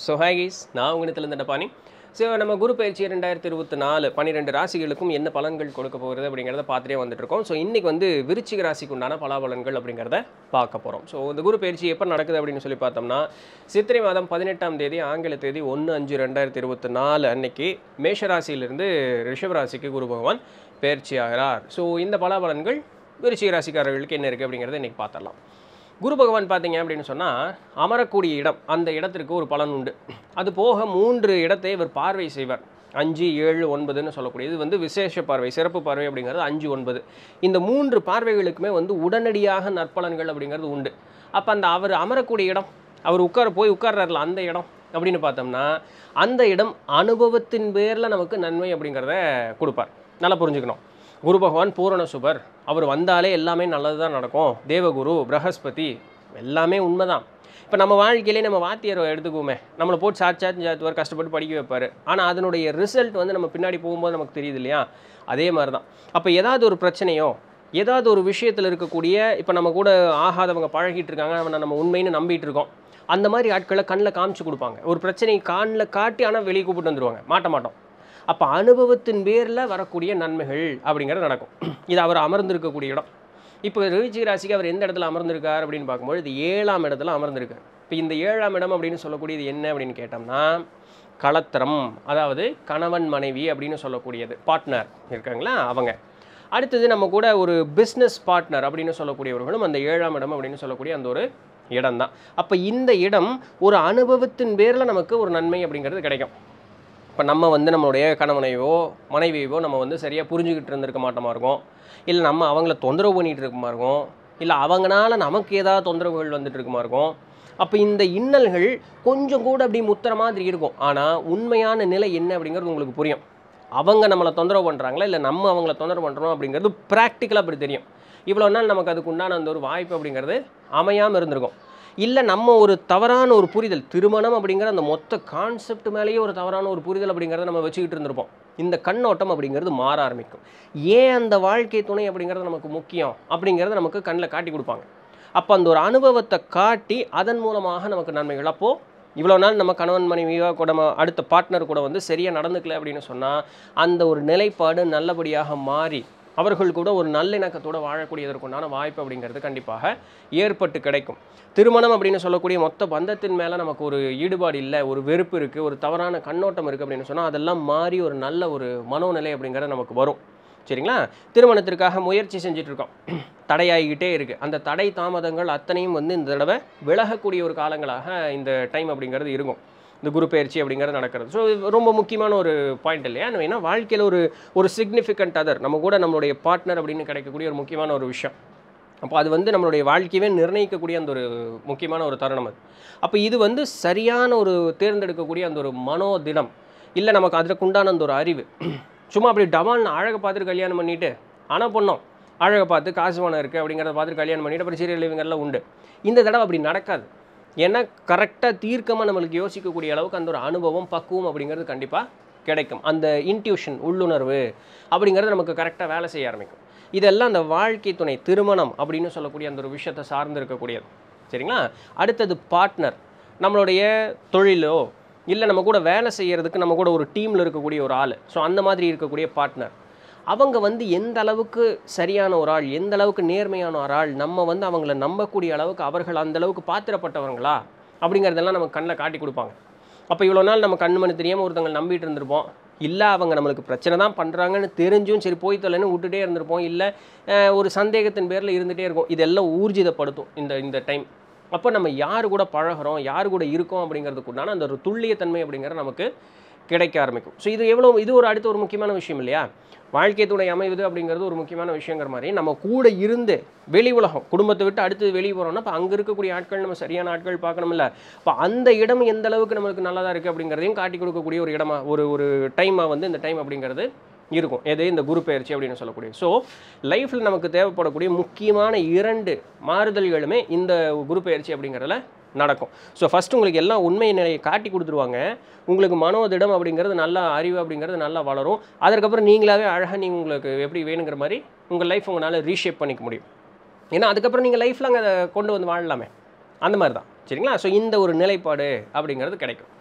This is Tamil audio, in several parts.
ஸோ ஹாய் கைஸ் நான் உங்களிடத்துல தண்டபாணி ஸோ நம்ம குரு பயிற்சி ரெண்டாயிரத்தி இருபத்தி நாலு பன்னிரெண்டு ராசிகளுக்கும் என்ன பலன்கள் கொடுக்க போகிறது அப்படிங்கிறத பார்த்துட்டே வந்துட்டு இருக்கோம் ஸோ இன்றைக்கி வந்து விருச்சிக ராசிக்கு உண்டான பலாபலன்கள் அப்படிங்கிறத பார்க்க போகிறோம் ஸோ இந்த குரு பயிற்சி எப்போ நடக்குது அப்படின்னு சொல்லி பார்த்தோம்னா சித்திரை மாதம் பதினெட்டாம் தேதி ஆங்கில தேதி ஒன்று அஞ்சு ரெண்டாயிரத்தி இருபத்தி நாலு அன்னைக்கு மேஷராசியிலிருந்து ரிஷபராசிக்கு குரு பகவான் பயிற்சி ஆகிறார் ஸோ இந்த பலாபலன்கள் விருச்சிக ராசிக்காரர்களுக்கு என்ன இருக்குது அப்படிங்கிறத இன்றைக்கி பார்த்துடலாம் குரு பகவான் பார்த்தீங்க அப்படின்னு சொன்னால் அமரக்கூடிய இடம் அந்த இடத்திற்கு ஒரு பலன் உண்டு அது போக மூன்று இடத்தை இவர் பார்வை செய்வார் அஞ்சு ஏழு ஒன்பதுன்னு சொல்லக்கூடியது வந்து விசேஷ பார்வை சிறப்பு பார்வை அப்படிங்கிறது அஞ்சு ஒன்பது இந்த மூன்று பார்வைகளுக்குமே வந்து உடனடியாக நற்பலன்கள் அப்படிங்கிறது உண்டு அப்போ அந்த அவர் அமரக்கூடிய இடம் அவர் உட்கார போய் உட்கார்றாருல அந்த இடம் அப்படின்னு பார்த்தோம்னா அந்த இடம் அனுபவத்தின் பேரில் நமக்கு நன்மை அப்படிங்கிறத கொடுப்பார் நல்லா புரிஞ்சுக்கணும் குரு பகவான் பூரண சுபர் அவர் வந்தாலே எல்லாமே நல்லது தான் நடக்கும் தேவகுரு பிரகஸ்பதி எல்லாமே உண்மைதான் இப்போ நம்ம வாழ்க்கையிலே நம்ம வாத்தியார் எடுத்துக்குவோமே நம்மளை போட்டு சாட் சாட் சாத்துவார் கஷ்டப்பட்டு படிக்க வைப்பார் ஆனால் அதனுடைய ரிசல்ட் வந்து நம்ம பின்னாடி போகும்போது நமக்கு தெரியுது இல்லையா அதே மாதிரி தான் அப்போ ஏதாவது ஒரு பிரச்சனையோ ஏதாவது ஒரு விஷயத்தில் இருக்கக்கூடிய இப்போ நம்ம கூட ஆகாதவங்க பழகிட்டு இருக்காங்க அவனை நம்ம உண்மைன்னு நம்பிட்டு இருக்கோம் அந்த மாதிரி ஆட்களை கண்ணில் காமிச்சு கொடுப்பாங்க ஒரு பிரச்சனையை காணில் காட்டி ஆனால் வெளியே கூப்பிட்டு வந்துருவாங்க மாட்ட மாட்டோம் அப்போ அனுபவத்தின் பேரில் வரக்கூடிய நன்மைகள் அப்படிங்கிறது நடக்கும் இது அவர் அமர்ந்திருக்கக்கூடிய இடம் இப்போ ரிவிச்சிக ராசிக்கு அவர் எந்த இடத்துல அமர்ந்திருக்கார் அப்படின்னு பார்க்கும்போது இது ஏழாம் இடத்துல அமர்ந்திருக்கார் இப்போ இந்த ஏழாம் இடம் அப்படின்னு சொல்லக்கூடியது என்ன அப்படின்னு கேட்டோம்னா களத்திரம் அதாவது கணவன் மனைவி அப்படின்னு சொல்லக்கூடியது பார்ட்னர் இருக்காங்களா அவங்க அடுத்தது நம்ம கூட ஒரு பிஸ்னஸ் பார்ட்னர் அப்படின்னு சொல்லக்கூடியவர்களும் அந்த ஏழாம் இடம் அப்படின்னு சொல்லக்கூடிய அந்த ஒரு இடம் தான் அப்போ இந்த இடம் ஒரு அனுபவத்தின் பேரில் நமக்கு ஒரு நன்மை அப்படிங்கிறது கிடைக்கும் இப்போ நம்ம வந்து நம்மளுடைய கணவனையோ மனைவியவோ நம்ம வந்து சரியாக புரிஞ்சுக்கிட்டு இருந்திருக்க மாட்டோமா இருக்கும் இல்லை நம்ம அவங்கள தொந்தரவு பண்ணிகிட்டு இருக்குமா இருக்கும் இல்லை அவங்கனால நமக்கு ஏதாவது தொந்தரவுகள் வந்துட்டு இருக்குமா இருக்கும் அப்போ இந்த இன்னல்கள் கொஞ்சம் கூட அப்படி முத்துற மாதிரி இருக்கும் ஆனால் உண்மையான நிலை என்ன அப்படிங்கிறது உங்களுக்கு புரியும் அவங்க நம்மளை தொந்தரவு பண்ணுறாங்களா இல்லை நம்ம அவங்கள தொந்தரவு பண்ணுறோம் அப்படிங்கிறது ப்ராக்டிக்கலாக அப்படி தெரியும் இவ்வளோ நாள் நமக்கு அதுக்கு உண்டான அந்த ஒரு வாய்ப்பு அப்படிங்கிறது அமையாமல் இருந்திருக்கும் இல்லை நம்ம ஒரு தவறான ஒரு புரிதல் திருமணம் அப்படிங்கிற அந்த மொத்த கான்செப்ட் மேலேயே ஒரு தவறான ஒரு புரிதல் அப்படிங்கிறத நம்ம வச்சுக்கிட்டு இருந்திருப்போம் இந்த கண்ணோட்டம் அப்படிங்கிறது மாற ஆரம்பிக்கும் ஏன் அந்த வாழ்க்கை துணை அப்படிங்கிறது நமக்கு முக்கியம் அப்படிங்கிறத நமக்கு கண்ணில் காட்டி கொடுப்பாங்க அப்போ அந்த ஒரு அனுபவத்தை காட்டி அதன் மூலமாக நமக்கு நன்மைகள் அப்போது இவ்வளோ நாள் நம்ம கணவன் மனைவியாக கூட நம்ம அடுத்த பார்ட்னர் கூட வந்து சரியாக நடந்துக்கல அப்படின்னு சொன்னால் அந்த ஒரு நிலைப்பாடு நல்லபடியாக மாறி அவர்கள் கூட ஒரு நல்லிணக்கத்தோடு வாழக்கூடியதற்குண்டான வாய்ப்பு அப்படிங்கிறது கண்டிப்பாக ஏற்பட்டு கிடைக்கும் திருமணம் அப்படின்னு சொல்லக்கூடிய மொத்த பந்தத்தின் மேலே நமக்கு ஒரு ஈடுபாடு இல்லை ஒரு வெறுப்பு இருக்குது ஒரு தவறான கண்ணோட்டம் இருக்குது அப்படின்னு சொன்னால் அதெல்லாம் மாறி ஒரு நல்ல ஒரு மனோநிலை அப்படிங்கிறது நமக்கு வரும் சரிங்களா திருமணத்திற்காக முயற்சி செஞ்சுட்டு இருக்கோம் தடையாகிக்கிட்டே இருக்குது அந்த தடை தாமதங்கள் அத்தனையும் வந்து இந்த தடவை விலகக்கூடிய ஒரு காலங்களாக இந்த டைம் அப்படிங்கிறது இருக்கும் இந்த குரு பயிற்சி அப்படிங்கிறது நடக்கிறது ஸோ ரொம்ப முக்கியமான ஒரு பாயிண்ட் இல்லையா நம்ம ஏன்னா வாழ்க்கையில் ஒரு ஒரு சிக்னிஃபிகண்ட் அதர் நம்ம கூட நம்மளுடைய பார்ட்னர் அப்படின்னு கிடைக்கக்கூடிய ஒரு முக்கியமான ஒரு விஷயம் அப்போ அது வந்து நம்மளுடைய வாழ்க்கையவே நிர்ணயிக்கக்கூடிய அந்த ஒரு முக்கியமான ஒரு தருணம் அது அப்போ இது வந்து சரியான ஒரு தேர்ந்தெடுக்கக்கூடிய அந்த ஒரு மனோதிடம் இல்லை நமக்கு அதற்குண்டான அந்த ஒரு அறிவு சும்மா அப்படி டமால்னு அழகை பார்த்துட்டு கல்யாணம் பண்ணிட்டு ஆனால் பொண்ணோம் அழகை பார்த்து காசு பணம் இருக்குது அப்படிங்கிறத பார்த்துட்டு கல்யாணம் பண்ணிட்டு அப்புறம் சீரியல் இவங்கெல்லாம் உண்டு இந்த தடவை அப்படி நடக்காது ஏன்னா கரெக்டாக தீர்க்கமாக நம்மளுக்கு யோசிக்கக்கூடிய அளவுக்கு அந்த ஒரு அனுபவம் பக்குவம் அப்படிங்கிறது கண்டிப்பாக கிடைக்கும் அந்த இன்ட்யூஷன் உள்ளுணர்வு அப்படிங்கிறது நமக்கு கரெக்டாக வேலை செய்ய ஆரம்பிக்கும் இதெல்லாம் அந்த வாழ்க்கை துணை திருமணம் அப்படின்னு சொல்லக்கூடிய அந்த ஒரு விஷயத்தை சார்ந்து இருக்கக்கூடியது சரிங்களா அடுத்தது பார்ட்னர் நம்மளுடைய தொழிலோ இல்லை நம்ம கூட வேலை செய்கிறதுக்கு நம்ம கூட ஒரு டீமில் இருக்கக்கூடிய ஒரு ஆள் ஸோ அந்த மாதிரி இருக்கக்கூடிய பார்ட்னர் அவங்க வந்து எந்த அளவுக்கு சரியான ஒரு ஆள் எந்த அளவுக்கு நேர்மையான ஒரு ஆள் நம்ம வந்து அவங்கள நம்பக்கூடிய அளவுக்கு அவர்கள் அந்த அளவுக்கு பாத்திரப்பட்டவங்களா அப்படிங்கிறதெல்லாம் நமக்கு கண்ணில் காட்டி கொடுப்பாங்க அப்போ இவ்வளோ நாள் நம்ம கண்ணு மணி தெரியாமல் ஒருத்தவங்க நம்பிட்டு இருந்திருப்போம் இல்லை அவங்க நம்மளுக்கு பிரச்சனை தான் பண்ணுறாங்கன்னு தெரிஞ்சும் சரி போய் தொலைன்னு விட்டுட்டே இருந்திருப்போம் இல்லை ஒரு சந்தேகத்தின் பேரில் இருந்துகிட்டே இருக்கும் இதெல்லாம் ஊர்ஜிதப்படுத்தும் இந்த இந்த டைம் அப்போ நம்ம யார் கூட பழகிறோம் யார் கூட இருக்கோம் அப்படிங்கிறதுக்குண்டான அந்த ஒரு துல்லியத்தன்மை அப்படிங்கிறது நமக்கு கிடைக்க ஆரம்பிக்கும் ஸோ இது எவ்வளோ இது ஒரு அடுத்த ஒரு முக்கியமான விஷயம் இல்லையா வாழ்க்கை துணை அமைவது அப்படிங்கிறது ஒரு முக்கியமான விஷயங்கிற மாதிரி நம்ம கூட இருந்து வெளி உலகம் குடும்பத்தை விட்டு அடுத்து வெளியே போகிறோம்னா இப்போ அங்கே இருக்கக்கூடிய ஆட்கள் நம்ம சரியான ஆட்கள் பார்க்கணும்ல இப்போ அந்த இடம் எந்த அளவுக்கு நம்மளுக்கு நல்லதாக இருக்குது அப்படிங்கிறதையும் காட்டி கொடுக்கக்கூடிய ஒரு இடமா ஒரு ஒரு டைமாக வந்து இந்த டைம் அப்படிங்கிறது இருக்கும் எது இந்த குரு பயிற்சி அப்படின்னு சொல்லக்கூடிய ஸோ லைஃப்பில் நமக்கு தேவைப்படக்கூடிய முக்கியமான இரண்டு மாறுதல்களுமே இந்த குரு பயிற்சி அப்படிங்கிறதுல நடக்கும் ஸோ ஃபஸ்ட்டு உங்களுக்கு எல்லாம் உண்மை நிலையை காட்டி கொடுத்துருவாங்க உங்களுக்கு மனோதிடம் அப்படிங்கிறது நல்லா அறிவு அப்படிங்கிறது நல்லா வளரும் அதற்கப்புறம் நீங்களாவே அழகாக நீங்கள் உங்களுக்கு எப்படி வேணுங்கிற மாதிரி உங்கள் லைஃப் உங்களால் ரீஷேப் பண்ணிக்க முடியும் ஏன்னா அதுக்கப்புறம் நீங்கள் லைஃப்பில் அங்கே அதை கொண்டு வந்து வாழலாமே அந்த மாதிரி தான் சரிங்களா ஸோ இந்த ஒரு நிலைப்பாடு அப்படிங்கிறது கிடைக்கும்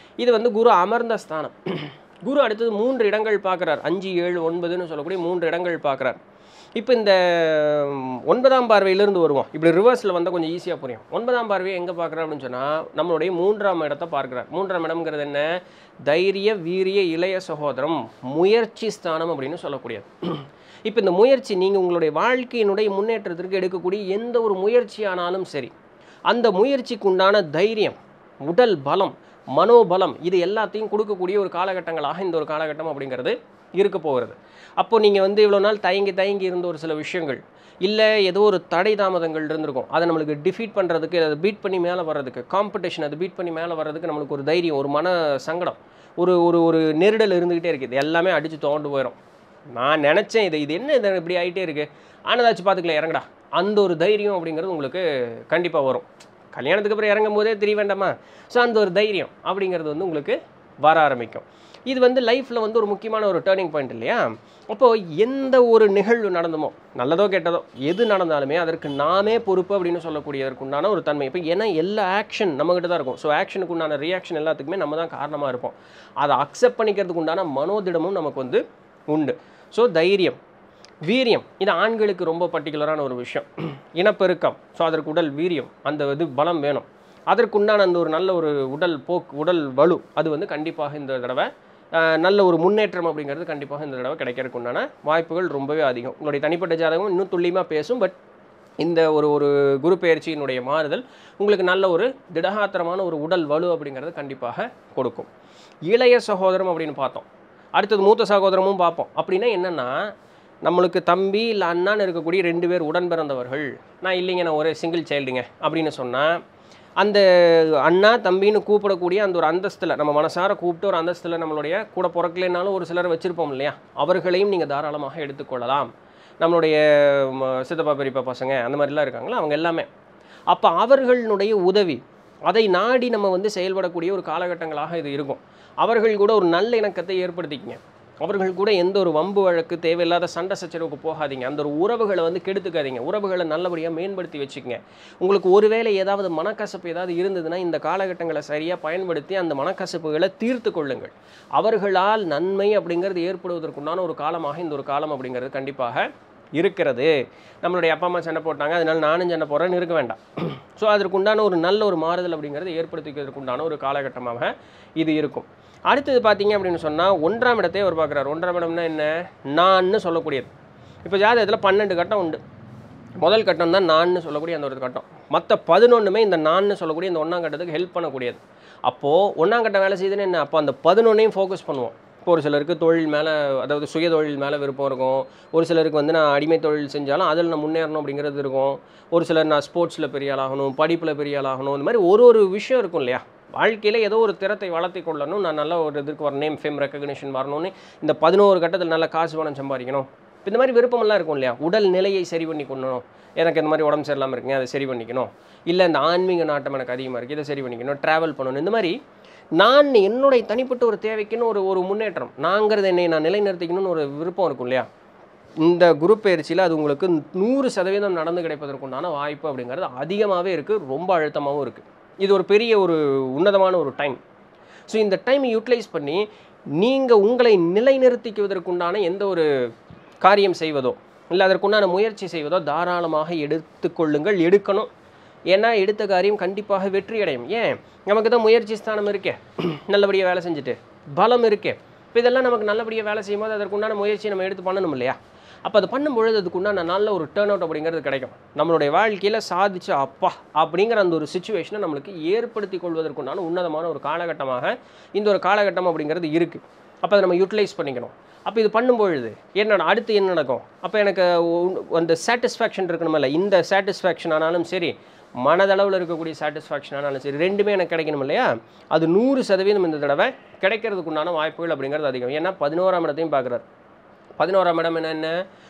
இது வந்து குரு அமர்ந்த ஸ்தானம் குரு அடுத்தது மூன்று இடங்கள் பார்க்குறார் அஞ்சு ஏழு ஒன்பதுன்னு சொல்லக்கூடிய மூன்று இடங்கள் பார்க்குறார் இப்போ இந்த ம், ஒன்பதாம் பார்வையிலிருந்து வருவோம் இப்படி ரிவர்ஸில் வந்தால் கொஞ்சம் ஈஸியாக புரியும் ஒன்பதாம் பார்வையை எங்கே பார்க்குறார் அப்படின்னு சொன்னால் நம்மளுடைய மூன்றாம் இடத்தை பார்க்குறார் மூன்றாம் இடம்ங்கிறது என்ன தைரிய வீரிய இளைய சகோதரம் முயற்சி ஸ்தானம் அப்படின்னு சொல்லக்கூடியது இப்போ இந்த முயற்சி நீங்கள் உங்களுடைய வாழ்க்கையினுடைய முன்னேற்றத்திற்கு எடுக்கக்கூடிய எந்த ஒரு முயற்சியானாலும் சரி அந்த முயற்சிக்கு உண்டான தைரியம் உடல் பலம் மனோபலம் இது எல்லாத்தையும் கொடுக்கக்கூடிய ஒரு காலகட்டங்களாக இந்த ஒரு காலகட்டம் அப்படிங்கிறது இருக்க போகிறது அப்போ நீங்கள் வந்து இவ்வளோ நாள் தயங்கி தயங்கி இருந்த ஒரு சில விஷயங்கள் இல்லை ஏதோ ஒரு தடை தாமதங்கள் இருந்திருக்கும் அதை நம்மளுக்கு டிஃபீட் பண்ணுறதுக்கு அதை பீட் பண்ணி மேலே வர்றதுக்கு காம்படிஷன் அதை பீட் பண்ணி மேலே வர்றதுக்கு நம்மளுக்கு ஒரு தைரியம் ஒரு மன சங்கடம் ஒரு ஒரு ஒரு நெருடல் இருந்துக்கிட்டே இருக்குது இது எல்லாமே அடித்து தோண்டு போயிடும் நான் நினச்சேன் இது இது என்ன இது இப்படி ஆகிட்டே இருக்குது ஆனதாச்சும் பார்த்துக்கலாம் இறங்கடா அந்த ஒரு தைரியம் அப்படிங்கிறது உங்களுக்கு கண்டிப்பாக வரும் கல்யாணத்துக்கு அப்புறம் இறங்கும் போதே தெரிய வேண்டாமா ஸோ அந்த ஒரு தைரியம் அப்படிங்கிறது வந்து உங்களுக்கு வர ஆரம்பிக்கும் இது வந்து லைஃப்பில் வந்து ஒரு முக்கியமான ஒரு டேர்னிங் பாயிண்ட் இல்லையா அப்போது எந்த ஒரு நிகழ்வு நடந்துமோ நல்லதோ கெட்டதோ எது நடந்தாலுமே அதற்கு நாமே பொறுப்பு அப்படின்னு சொல்லக்கூடியதற்கு உண்டான ஒரு தன்மை இப்போ ஏன்னா எல்லா ஆக்ஷன் நம்மகிட்ட தான் இருக்கும் ஸோ ஆக்ஷனுக்கு உண்டான ரியாக்ஷன் எல்லாத்துக்குமே நம்ம தான் காரணமாக இருப்போம் அதை அக்செப்ட் பண்ணிக்கிறதுக்கு உண்டான மனோதிடமும் நமக்கு வந்து உண்டு ஸோ தைரியம் வீரியம் இது ஆண்களுக்கு ரொம்ப பர்டிகுலரான ஒரு விஷயம் இனப்பெருக்கம் ஸோ அதற்கு உடல் வீரியம் அந்த இது பலம் வேணும் அதற்குண்டான அந்த ஒரு நல்ல ஒரு உடல் போக்கு உடல் வலு அது வந்து கண்டிப்பாக இந்த தடவை ஆஹ், நல்ல ஒரு முன்னேற்றம் அப்படிங்கிறது கண்டிப்பாக இந்த தடவை கிடைக்கிறதுக்கு உண்டான வாய்ப்புகள் ரொம்பவே அதிகம் உங்களுடைய தனிப்பட்ட ஜாதகம் இன்னும் துல்லியமாக பேசும் பட் இந்த ஒரு ஒரு குரு பெயர்ச்சியினுடைய மாறுதல் உங்களுக்கு நல்ல ஒரு திடகாத்திரமான ஒரு உடல் வலு அப்படிங்கிறது கண்டிப்பாக கொடுக்கும் இளைய சகோதரம் அப்படின்னு பார்த்தோம் அடுத்தது மூத்த சகோதரமும் பார்ப்போம் அப்படின்னா என்னென்னா நம்மளுக்கு தம்பி இல்லை அண்ணான்னு இருக்கக்கூடிய ரெண்டு பேர் உடன் பிறந்தவர்கள் நான் இல்லைங்க நான் ஒரே சிங்கிள் சைல்டுங்க அப்படின்னு சொன்னால் அந்த அண்ணா தம்பின்னு கூப்பிடக்கூடிய அந்த ஒரு அந்தஸ்தில் நம்ம மனசார கூப்பிட்டு ஒரு அந்தஸ்தில் நம்மளுடைய கூட பிறக்கலைனாலும் ஒரு சிலர் வச்சுருப்போம் இல்லையா அவர்களையும் நீங்கள் தாராளமாக எடுத்துக்கொள்ளலாம் நம்மளுடைய ம, சித்தப்பா பெரியப்பா பசங்க அந்த மாதிரிலாம் இருக்காங்களா அவங்க எல்லாமே அப்போ அவர்களுடைய உதவி அதை நாடி நம்ம வந்து செயல்படக்கூடிய ஒரு காலகட்டங்களாக இது இருக்கும் அவர்கள் கூட ஒரு நல்ல இணக்கத்தை ஏற்படுத்திக்கங்க அவர்கள் கூட எந்த ஒரு வம்பு வழக்கு தேவையில்லாத சண்டை சச்சரவுக்கு போகாதீங்க அந்த ஒரு உறவுகளை வந்து கெடுத்துக்காதீங்க உறவுகளை நல்லபடியாக மேம்படுத்தி வச்சுக்கங்க உங்களுக்கு ஒருவேளை ஏதாவது மனக்கசப்பு ஏதாவது இருந்ததுன்னா இந்த காலகட்டங்களை சரியாக பயன்படுத்தி அந்த மனக்கசப்புகளை தீர்த்து கொள்ளுங்கள் அவர்களால் நன்மை அப்படிங்கிறது ஏற்படுவதற்குண்டான ஒரு காலமாக இந்த ஒரு காலம் அப்படிங்கிறது கண்டிப்பாக இருக்கிறது நம்மளுடைய அப்பா அம்மா சண்டை போட்டாங்க அதனால நானும் சண்டை போடுறேன்னு இருக்க வேண்டாம் ஸோ அதற்குண்டான ஒரு நல்ல ஒரு மாறுதல் அப்படிங்கிறது ஏற்படுத்திக்கிறதுக்குண்டான ஒரு காலகட்டமாக இது இருக்கும் அடுத்தது பார்த்தீங்க அப்படின்னு சொன்னால் ஒன்றாம் இடத்தை அவர் பார்க்குறாரு ஒன்றாம் இடம்னா என்ன நான்னு சொல்லக்கூடியது இப்போ ஜாதகத்தில் பன்னெண்டு கட்டம் உண்டு முதல் கட்டம் தான் நான்னு சொல்லக்கூடிய அந்த ஒரு கட்டம் மற்ற பதினொன்றுமே இந்த நான்னு சொல்லக்கூடிய இந்த ஒன்றாம் கட்டத்துக்கு ஹெல்ப் பண்ணக்கூடியது அப்போது ஒன்றாம் கட்டம் வேலை செய்யுதுன்னு என்ன அப்போ அந்த பதினொன்னையும் ஃபோக்கஸ் பண்ணுவோம் இப்போ ஒரு சிலருக்கு தொழில் மேலே அதாவது சுய தொழில் மேலே விருப்பம் இருக்கும் ஒரு சிலருக்கு வந்து நான் அடிமை தொழில் செஞ்சாலும் அதில் நான் முன்னேறணும் அப்படிங்கிறது இருக்கும் ஒரு சிலர் நான் ஸ்போர்ட்ஸில் பெரிய ஆளாகணும் படிப்பில் பெரிய ஆளாகணும் இந்த மாதிரி ஒரு ஒரு விஷயம் இருக்கும் இல்லையா வாழ்க்கையில் ஏதோ ஒரு திறத்தை வளர்த்தி கொள்ளணும் நான் நல்ல ஒரு இதுக்கு ஒரு நேம் ஃபேம் ரெக்கக்னிஷன் வரணும்னு இந்த பதினோரு கட்டத்தில் நல்ல காசு பணம் சம்பாதிக்கணும் இப்ப இந்த மாதிரி விருப்பமெல்லாம் இருக்கும் இல்லையா உடல் நிலையை சரி பண்ணி கொள்ளணும் எனக்கு இந்த மாதிரி உடம்பு சரியில்லாமல் இருக்குங்க அதை சரி பண்ணிக்கணும் இல்லை இந்த ஆன்மீக நாட்டம் எனக்கு அதிகமாக இருக்குது இதை சரி பண்ணிக்கணும் ட்ராவல் பண்ணணும் இந்த மாதிரி நான் என்னுடைய தனிப்பட்ட ஒரு தேவைக்குன்னு ஒரு ஒரு முன்னேற்றம் நாங்கிறது என்னை நான் நிலைநிறுத்திக்கணும்னு ஒரு விருப்பம் இருக்கும் இல்லையா இந்த குரு பயிற்சியில் அது உங்களுக்கு நூறு சதவீதம் நடந்து கிடைப்பதற்குண்டான வாய்ப்பு அப்படிங்கிறது அதிகமாகவே இருக்குது ரொம்ப அழுத்தமாகவும் இருக்குது இது ஒரு பெரிய ஒரு உன்னதமான ஒரு டைம் ஸோ இந்த டைமை யூட்டிலைஸ் பண்ணி நீங்கள் உங்களை நிலைநிறுத்திக்குவதற்குண்டான எந்த ஒரு காரியம் செய்வதோ இல்லை அதற்குண்டான முயற்சி செய்வதோ தாராளமாக எடுத்துக்கொள்ளுங்கள் எடுக்கணும் ஏன்னா எடுத்த காரியம் கண்டிப்பாக வெற்றி அடையும் ஏன் நமக்கு தான் முயற்சி ஸ்தானம் இருக்கே நல்லபடியாக வேலை செஞ்சுட்டு பலம் இருக்கே இப்போ இதெல்லாம் நமக்கு நல்லபடியாக வேலை செய்யும்போது அதற்குண்டான முயற்சி நம்ம எடுத்து பண்ணணும் இல்லையா அப்போ அது பண்ணும்பொழுது அதுக்குண்டான நல்ல ஒரு டேர்ன் அவுட் அப்படிங்கிறது கிடைக்கும் நம்மளுடைய வாழ்க்கையில் சாதிச்சு அப்பா அப்படிங்கிற அந்த ஒரு சுச்சுவேஷனை நம்மளுக்கு ஏற்படுத்தி கொள்வதற்குண்டான உன்னதமான ஒரு காலகட்டமாக இந்த ஒரு காலகட்டம் அப்படிங்கிறது இருக்குது அப்போ அதை நம்ம யூட்டிலைஸ் பண்ணிக்கணும் அப்போ இது பண்ணும்பொழுது என்ன அடுத்து என்ன நடக்கும் அப்போ எனக்கு உ- அந்த சாட்டிஸ்ஃபேக்ஷன் இருக்கணுமில்ல இந்த சாட்டிஸ்ஃபேக்ஷன் ஆனாலும் சரி மனதளவில் இருக்கக்கூடிய சாட்டிஸ்ஃபேக்ஷன் ஆனாலும் சரி ரெண்டுமே எனக்கு கிடைக்கணும் இல்லையா அது நூறு சதவீதம் இந்த தடவை கிடைக்கிறதுக்குண்டான வாய்ப்புகள் அப்படிங்கிறது அதிகம் ஏன்னா பதினோராம் இடத்தையும் பார்க்குறாரு பதினோராம் இடம் என்னென்ன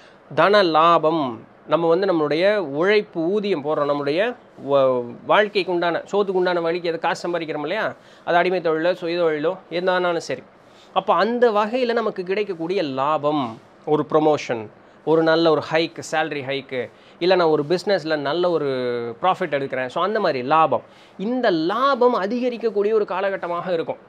தன லாபம் நம்ம வந்து நம்மளுடைய உழைப்பு ஊதியம் போடுறோம் நம்மளுடைய வ- வாழ்க்கைக்கு உண்டான சோத்துக்கு உண்டான வழிக்கு எதை காசு சம்பாதிக்கிறோம் இல்லையா அது அடிமை தொழிலோ சுய தொழிலோ எதானாலும் சரி அப்போ அந்த வகையில் நமக்கு கிடைக்கக்கூடிய லாபம் ஒரு ப்ரொமோஷன் ஒரு நல்ல ஒரு ஹைக்கு சேலரி ஹைக்கு இல்லை நான் ஒரு பிஸ்னஸில் நல்ல ஒரு ப்ராஃபிட் எடுக்கிறேன் ஸோ அந்த மாதிரி லாபம் இந்த லாபம் அதிகரிக்கக்கூடிய ஒரு காலகட்டமாக இருக்கும்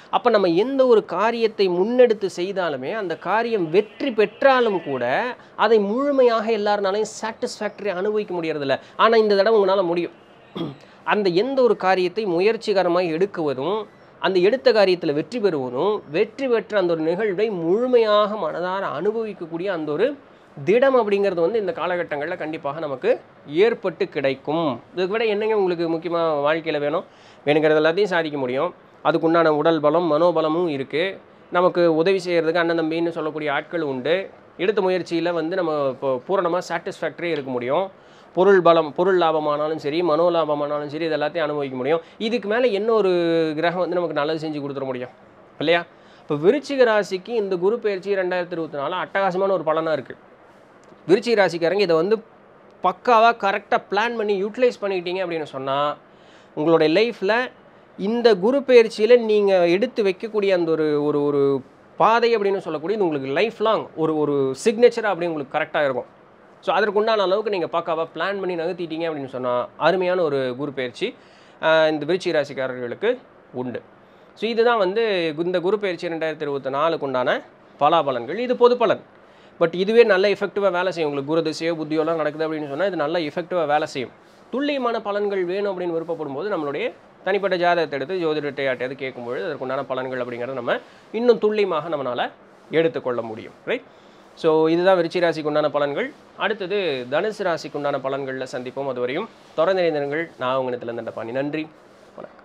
அப்போ நம்ம எந்த ஒரு காரியத்தை முன்னெடுத்து செய்தாலுமே அந்த காரியம் வெற்றி பெற்றாலும் கூட அதை முழுமையாக எல்லாருனாலையும் சாட்டிஸ்ஃபேக்டரி அனுபவிக்க முடியறதில்ல ஆனால் இந்த தடவை உங்களால் முடியும் அந்த எந்த ஒரு காரியத்தை முயற்சிகரமாக எடுக்குவதும் அந்த எடுத்த காரியத்தில் வெற்றி பெறுவதும் வெற்றி பெற்ற அந்த ஒரு நிகழ்வை முழுமையாக மனதார அனுபவிக்கக்கூடிய அந்த ஒரு திடம் அப்படிங்கிறது வந்து இந்த காலகட்டங்களில் கண்டிப்பாக நமக்கு ஏற்பட்டு கிடைக்கும் இதுக்கு விட என்னங்க உங்களுக்கு முக்கியமாக வாழ்க்கையில் வேணும் வேணுங்கிறது எல்லாத்தையும் சாதிக்க முடியும் அதுக்குண்டான உடல் பலம் மனோபலமும் இருக்குது நமக்கு உதவி செய்கிறதுக்கு அண்ணன் தம்பின்னு சொல்லக்கூடிய ஆட்கள் உண்டு எடுத்த முயற்சியில் வந்து நம்ம இப்போ பூரணமாக சாட்டிஸ்ஃபேக்டரி இருக்க முடியும் பொருள் பலம் பொருள் லாபமானாலும் சரி மனோ லாபமானாலும் சரி இது எல்லாத்தையும் அனுபவிக்க முடியும் இதுக்கு மேலே என்ன ஒரு கிரகம் வந்து நமக்கு நல்லது செஞ்சு கொடுத்துட முடியும் இல்லையா இப்போ விருச்சிக ராசிக்கு இந்த குரு பயிற்சி ரெண்டாயிரத்தி இருபத்தி நாலு அட்டகாசமான ஒரு பலனாக இருக்குது விருச்சிக ராசிக்காரங்க இதை வந்து பக்காவாக கரெக்டாக பிளான் பண்ணி யூட்டிலைஸ் பண்ணிக்கிட்டீங்க அப்படின்னு சொன்னால் உங்களுடைய லைஃப்பில் இந்த குரு பயிற்சியில் நீங்கள் எடுத்து வைக்கக்கூடிய அந்த ஒரு ஒரு ஒரு பாதை அப்படின்னு சொல்லக்கூடியது உங்களுக்கு லைஃப் லாங் ஒரு ஒரு சிக்னேச்சராக அப்படி உங்களுக்கு கரெக்டாக இருக்கும் ஸோ அதற்குண்டான அளவுக்கு நீங்கள் பக்காவாக பிளான் பண்ணி நகர்த்திட்டீங்க அப்படின்னு சொன்னால் அருமையான ஒரு குரு பயிற்சி ஆஹ் இந்த விருச்சிக ராசிக்காரர்களுக்கு உண்டு ஸோ இதுதான் வந்து இந்த குரு பயிற்சி ரெண்டாயிரத்தி இருபத்தி நாலுக்கு உண்டான பலாபலன்கள் இது பொது பலன் பட் இதுவே நல்ல எஃபெக்டிவாக வேலை செய்யும் உங்களுக்கு குரு திசையோ புத்தியோலாம் நடக்குது அப்படின்னு சொன்னால் இது நல்ல எஃபெக்டிவாக வேலை செய்யும் துல்லியமான பலன்கள் வேணும் அப்படின்னு விருப்பப்படும் போது நம்மளுடைய தனிப்பட்ட ஜாதகத்தை எடுத்து ஜோதிடத்தை யாட்டையாவது கேட்கும்பொழுது அதற்குண்டான பலன்கள் அப்படிங்கிறத நம்ம இன்னும் துல்லியமாக நம்மளால் எடுத்துக்கொள்ள முடியும் ரைட் ஸோ இதுதான் விருச்சிக ராசிக்கு உண்டான பலன்கள் அடுத்தது தனுசு ராசிக்கு உண்டான பலன்களில் சந்திப்போம் அதுவரையும் தொடர்ந்து இணைந்திருங்கள் நான் உங்களிடத்தில் இருந்த பாணி நன்றி வணக்கம்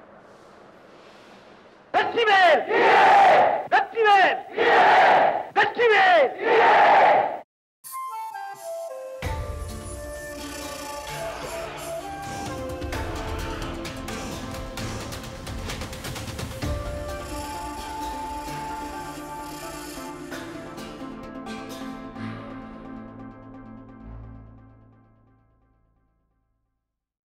வெற்றிவேல் வெற்றிவேல் வெற்றிவேல்